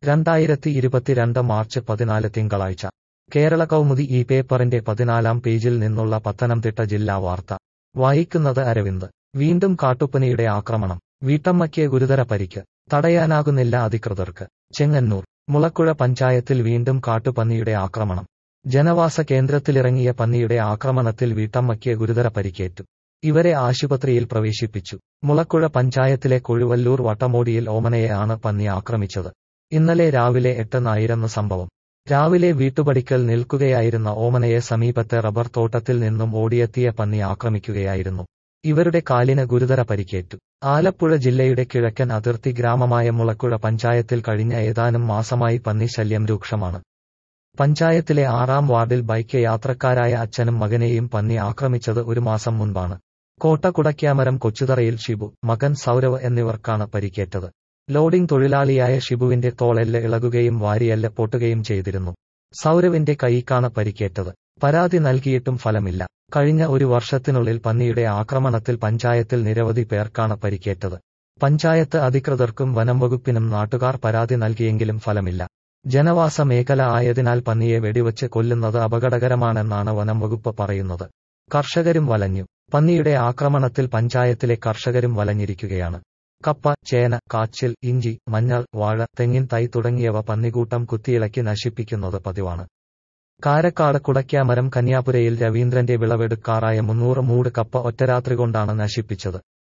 രണ്ടായിരത്തി ഇരുപത്തിരണ്ട് മാർച്ച് പതിനാല് തിങ്കളാഴ്ച കേരള കൗമുദി ഈ പേപ്പറിന്റെ പതിനാലാം പേജിൽ നിന്നുള്ള പത്തനംതിട്ട ജില്ലാ വാർത്ത വായിക്കുന്നത് അരവിന്ദ് വീണ്ടും കാട്ടുപനിയുടെ ആക്രമണം വീട്ടമ്മയ്ക്ക് ഗുരുതര പരിക്ക് തടയാനാകുന്നില്ല അധികൃതർക്ക് ചെങ്ങന്നൂർ മുളക്കുഴ പഞ്ചായത്തിൽ വീണ്ടും കാട്ടുപന്നിയുടെ ആക്രമണം ജനവാസ കേന്ദ്രത്തിലിറങ്ങിയ പന്നിയുടെ ആക്രമണത്തിൽ വീട്ടമ്മയ്ക്ക് ഗുരുതര പരിക്കേറ്റു ഇവരെ ആശുപത്രിയിൽ പ്രവേശിപ്പിച്ചു മുളക്കുഴ പഞ്ചായത്തിലെ കൊഴുവല്ലൂർ വട്ടമോടിയിൽ ഓമനയെ ആണ് പന്നി ആക്രമിച്ചത് ഇന്നലെ രാവിലെ എട്ടെന്നായിരുന്നു സംഭവം രാവിലെ വീട്ടുപടിക്കൽ നിൽക്കുകയായിരുന്ന ഓമനയെ സമീപത്തെ റബ്ബർ തോട്ടത്തിൽ നിന്നും ഓടിയെത്തിയ പന്നി ആക്രമിക്കുകയായിരുന്നു ഇവരുടെ കാലിന് ഗുരുതര പരിക്കേറ്റു ആലപ്പുഴ ജില്ലയുടെ കിഴക്കൻ അതിർത്തി ഗ്രാമമായ മുളക്കുഴ പഞ്ചായത്തിൽ കഴിഞ്ഞ ഏതാനും മാസമായി പന്നി ശല്യം രൂക്ഷമാണ് പഞ്ചായത്തിലെ ആറാം വാർഡിൽ ബൈക്ക് യാത്രക്കാരായ അച്ഛനും മകനെയും പന്നി ആക്രമിച്ചത് ഒരു മാസം മുൻപാണ് കോട്ട കുടയ്ക്കാമരം കൊച്ചുതറയിൽ ഷിബു മകൻ സൗരവ് എന്നിവർക്കാണ് പരിക്കേറ്റത് ലോഡിംഗ് തൊഴിലാളിയായ ഷിബുവിന്റെ തോളെല്ല് ഇളകുകയും വാരിയെല്ല് പൊട്ടുകയും ചെയ്തിരുന്നു സൗരവിന്റെ കൈക്കാണ് പരിക്കേറ്റത് പരാതി നൽകിയിട്ടും ഫലമില്ല കഴിഞ്ഞ ഒരു വർഷത്തിനുള്ളിൽ പന്നിയുടെ ആക്രമണത്തിൽ പഞ്ചായത്തിൽ നിരവധി പേർക്കാണ് പരിക്കേറ്റത് പഞ്ചായത്ത് അധികൃതർക്കും വനം വകുപ്പിനും നാട്ടുകാർ പരാതി നൽകിയെങ്കിലും ഫലമില്ല ജനവാസ മേഖല ആയതിനാൽ പന്നിയെ വെടിവച്ച് കൊല്ലുന്നത് അപകടകരമാണെന്നാണ് വനം വകുപ്പ് പറയുന്നത് കർഷകരും വലഞ്ഞു പന്നിയുടെ ആക്രമണത്തിൽ പഞ്ചായത്തിലെ കർഷകരും വലഞ്ഞിരിക്കുകയാണ് കപ്പ ചേന കാച്ചിൽ ഇഞ്ചി മഞ്ഞൾ വാഴ തെങ്ങിൻ തൈ തുടങ്ങിയവ പന്നികൂട്ടം കുത്തിയിളക്കി നശിപ്പിക്കുന്നത് പതിവാണ് കാരക്കാട് കുടയ്ക്കാമരം കന്യാപുരയിൽ രവീന്ദ്രന്റെ വിളവെടുക്കാറായ മുന്നൂറ് മൂട് കപ്പ ഒറ്റരാത്രി കൊണ്ടാണ് നശിപ്പിച്ചത്